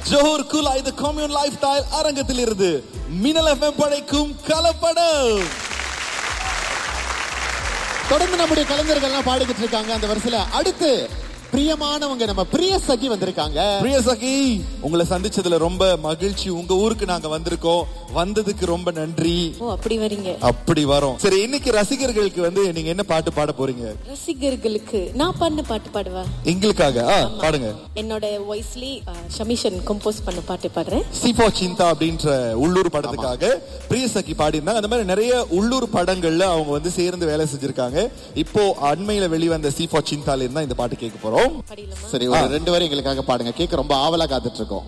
Johor குலா இது commune life style அரங்கத்தில் இருந்து மினல் எஃப்எம் படைக்கும் கலப்படம் தொடர்ந்து நம்முடைய கலைஞர்கள்லாம் பாடிக்கிட்டு இருக்காங்க அந்த வரிசையில அடுத்து பிரியமானவங்க நம்ம பிரிய சகி வந்திருக்காங்க பிரிய சகி உங்களை சந்திச்சதுல ரொம்ப மகிழ்ச்சி உங்க ஊருக்கு நாங்க வந்திருக்கோம் வந்ததுக்கு ரொம்ப நன்றி ஓ அப்படி வரீங்க அப்படி வரோம் சரி இன்னைக்கு ரசிகர்களுக்கு வந்து நீங்க என்ன பாட்டு பாட போறீங்க ரசிகர்களுக்கு நான் பண்ண பாட்டு பாடுவா எங்களுக்காக ஆ, பாடுங்க என்னோட வாய்ஸ்லி ஷமிஷன் கம்போஸ் பண்ண பாட்டு பாடுறேன் சிபோ சிந்தா அப்படின்ற உள்ளூர் படத்துக்காக பிரியசகி பாடியிருந்தாங்க அந்த மாதிரி நிறைய உள்ளூர் படங்கள்ல அவங்க வந்து சேர்ந்து வேலை செஞ்சிருக்காங்க இப்போ அண்மையில வெளிவந்த சிபோ சிந்தால இருந்தா இந்த பாட்டு கேட்க போறோம் பாடிடலாமா சரி ஒரு ரெண்டு வரை எங்களுக்காக பாடுங்க கேட்க ரொம்ப ஆவலா காத்துட்டு இருக்கோம்